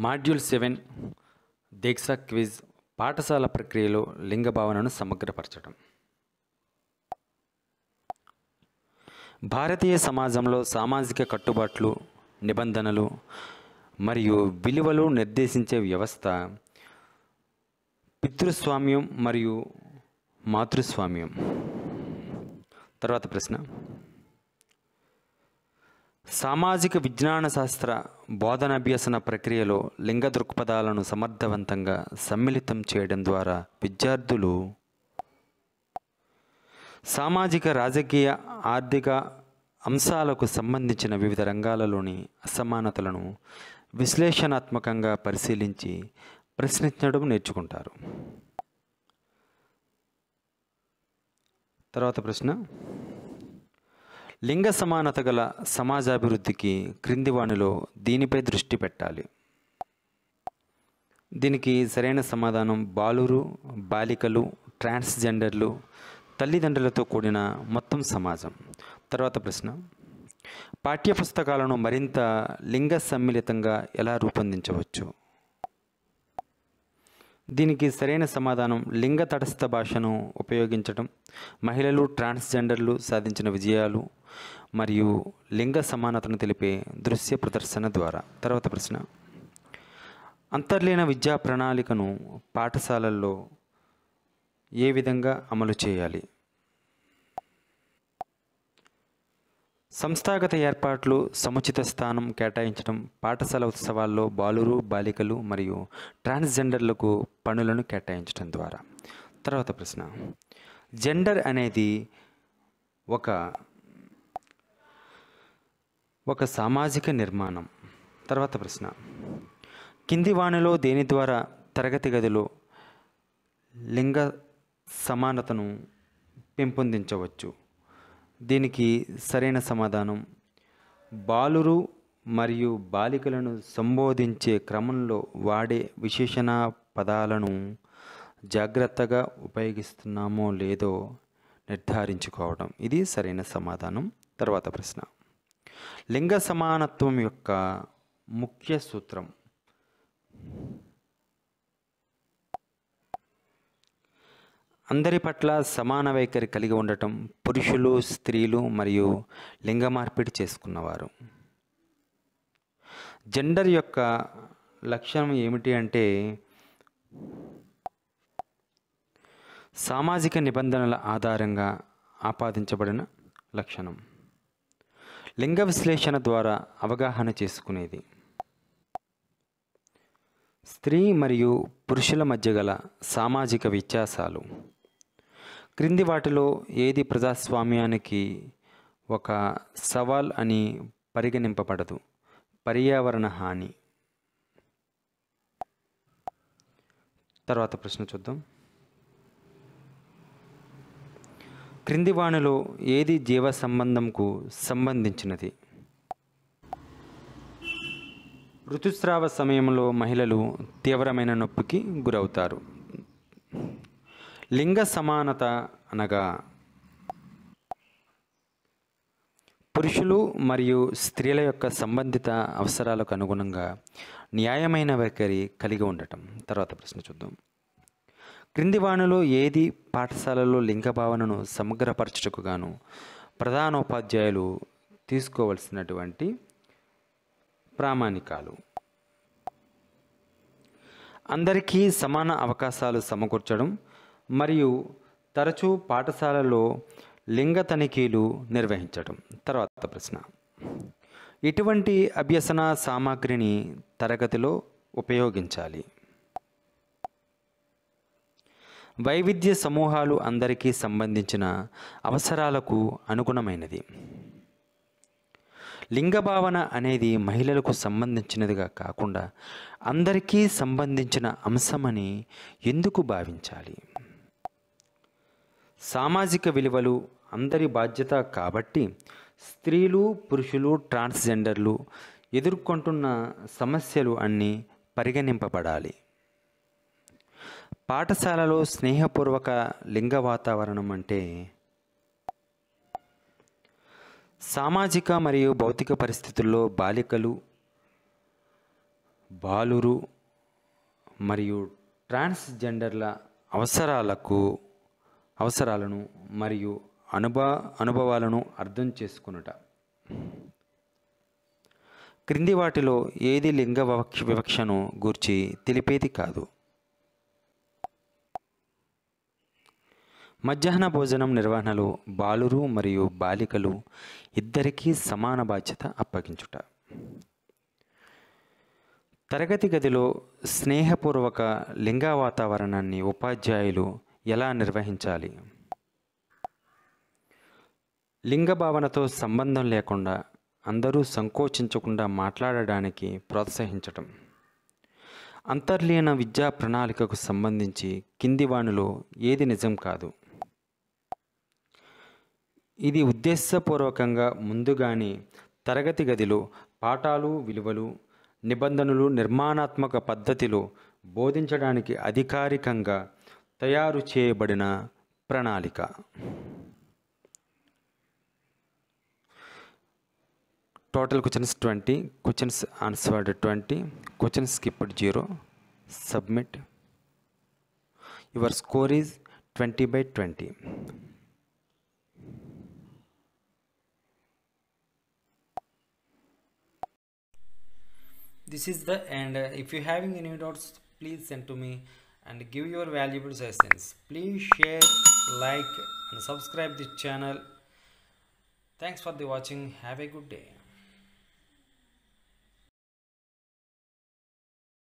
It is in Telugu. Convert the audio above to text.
మాడ్యూల్ సెవెన్ దీక్ష క్విజ్ పాఠశాల ప్రక్రియలో లింగ భావనను సమగ్రపరచడం భారతీయ సమాజంలో సామాజిక కట్టుబాట్లు నిబంధనలు మరియు విలువలు నిర్దేశించే వ్యవస్థ పితృస్వామ్యం మరియు మాతృస్వామ్యం తర్వాత ప్రశ్న సామాజిక విజ్ఞాన శాస్త్ర బోధనాభ్యసన ప్రక్రియలో లింగ దృక్పథాలను సమర్థవంతంగా సమ్మిళితం చేయడం ద్వారా విద్యార్థులు సామాజిక రాజకీయ ఆర్థిక అంశాలకు సంబంధించిన వివిధ రంగాలలోని అసమానతలను విశ్లేషణాత్మకంగా పరిశీలించి ప్రశ్నించడం నేర్చుకుంటారు తర్వాత ప్రశ్న లింగ సమానత గల సమాజాభివృద్ధికి క్రింది వానిలో దీనిపై దృష్టి పెట్టాలి దీనికి సరైన సమాధానం బాలురు బాలికలు ట్రాన్స్జెండర్లు తల్లిదండ్రులతో కూడిన మొత్తం సమాజం తర్వాత ప్రశ్న పాఠ్యపుస్తకాలను మరింత లింగ సమ్మిళితంగా ఎలా రూపొందించవచ్చు దీనికి సరైన సమాధానం లింగ తటస్థ భాషను ఉపయోగించడం మహిళలు ట్రాన్స్జెండర్లు సాధించిన విజయాలు మరియు లింగ సమానతను తెలిపే దృశ్య ప్రదర్శన ద్వారా తర్వాత ప్రశ్న అంతర్లీన విద్యా ప్రణాళికను పాఠశాలల్లో ఏ విధంగా అమలు చేయాలి సంస్థాగత ఏర్పాట్లు సముచిత స్థానం కేటాయించడం పాఠశాల ఉత్సవాల్లో బాలురు బాలికలు మరియు ట్రాన్స్జెండర్లకు పనులను కేటాయించడం ద్వారా తర్వాత ప్రశ్న జెండర్ అనేది ఒక ఒక సామాజిక నిర్మాణం తర్వాత ప్రశ్న కింది వాణిలో దేని ద్వారా తరగతి గదిలో లింగ సమానతను పెంపొందించవచ్చు దీనికి సరైన సమాధానం బాలురు మరియు బాలికలను సంబోధించే క్రమంలో వాడే విశేషణ పదాలను జాగ్రత్తగా ఉపయోగిస్తున్నామో లేదో నిర్ధారించుకోవడం ఇది సరైన సమాధానం తర్వాత ప్రశ్న లింగ సమానత్వం యొక్క ముఖ్య సూత్రం అందరి పట్ల సమాన వైఖరి కలిగి ఉండటం పురుషులు స్త్రీలు మరియు లింగ మార్పిడి చేసుకున్నవారు జెండర్ యొక్క లక్షణం ఏమిటి అంటే సామాజిక నిబంధనల ఆధారంగా ఆపాదించబడిన లక్షణం లింగ విశ్లేషణ ద్వారా అవగాహన చేసుకునేది స్త్రీ మరియు పురుషుల మధ్య గల సామాజిక వ్యత్యాసాలు క్రింది వాటిలో ఏది ప్రజాస్వామ్యానికి ఒక సవాల్ అని పరిగణింపబడదు పర్యావరణ హాని తర్వాత ప్రశ్న చూద్దాం క్రింది వాణిలో ఏది జీవ సంబంధంకు సంబంధించినది ఋతుస్రావ సమయంలో మహిళలు తీవ్రమైన నొప్పికి గురవుతారు లింగ సమానత అనగా పురుషులు మరియు స్త్రీల యొక్క సంబంధిత అవసరాలకు అనుగుణంగా న్యాయమైన వైఖరి కలిగి ఉండటం తర్వాత ప్రశ్న చూద్దాం క్రింది వాణిలో ఏది పాఠశాలలో లింగ భావనను సమగ్రపరచుటకు గాను ప్రధానోపాధ్యాయులు తీసుకోవలసినటువంటి ప్రామాణికాలు అందరికీ సమాన అవకాశాలు సమకూర్చడం మరియు తరచూ పాఠశాలలో లింగ తనిఖీలు నిర్వహించడం తర్వాత ప్రశ్న ఇటువంటి అభ్యసన సామాగ్రిని తరగతిలో ఉపయోగించాలి వైవిధ్య సమూహాలు అందరికీ సంబంధించిన అవసరాలకు అనుగుణమైనది లింగ భావన అనేది మహిళలకు సంబంధించినదిగా కాకుండా అందరికీ సంబంధించిన అంశమని ఎందుకు భావించాలి సామాజిక విలువలు అందరి బాధ్యత కాబట్టి స్త్రీలు పురుషులు ట్రాన్స్జెండర్లు ఎదుర్కొంటున్న సమస్యలు అన్నీ పరిగణింపబడాలి పాఠశాలలో స్నేహపూర్వక లింగ వాతావరణం అంటే సామాజిక మరియు భౌతిక పరిస్థితుల్లో బాలికలు బాలురు మరియు ట్రాన్స్జెండర్ల అవసరాలకు అవసరాలను మరియు అనుభవ అనుభవాలను అర్థం చేసుకునుట క్రింది వాటిలో ఏది లింగ వివక్ష వివక్షను గూర్చి తెలిపేది కాదు మధ్యాహ్న భోజనం నిర్వహణలో బాలురు మరియు బాలికలు ఇద్దరికీ సమాన బాధ్యత అప్పగించుట తరగతి గదిలో స్నేహపూర్వక లింగ వాతావరణాన్ని ఉపాధ్యాయులు ఎలా నిర్వహించాలి లింగ భావనతో సంబంధం లేకుండా అందరూ సంకోచించకుండా మాట్లాడడానికి ప్రోత్సహించటం అంతర్లీన విద్యా ప్రణాళికకు సంబంధించి కింది వానిలో ఏది నిజం కాదు ఇది ఉద్దేశపూర్వకంగా ముందుగానే తరగతి గదిలో పాఠాలు విలువలు నిబంధనలు నిర్మాణాత్మక పద్ధతిలో బోధించడానికి అధికారికంగా తయారు చేయబడిన ప్రణాళిక total questions twenty questions answered twenty questions skipped zero submit your score is twenty by twenty this is the end Uh, if you having any doubts please send to me and give your valuable suggestions please share like and subscribe this channel thanks for the watching have a good day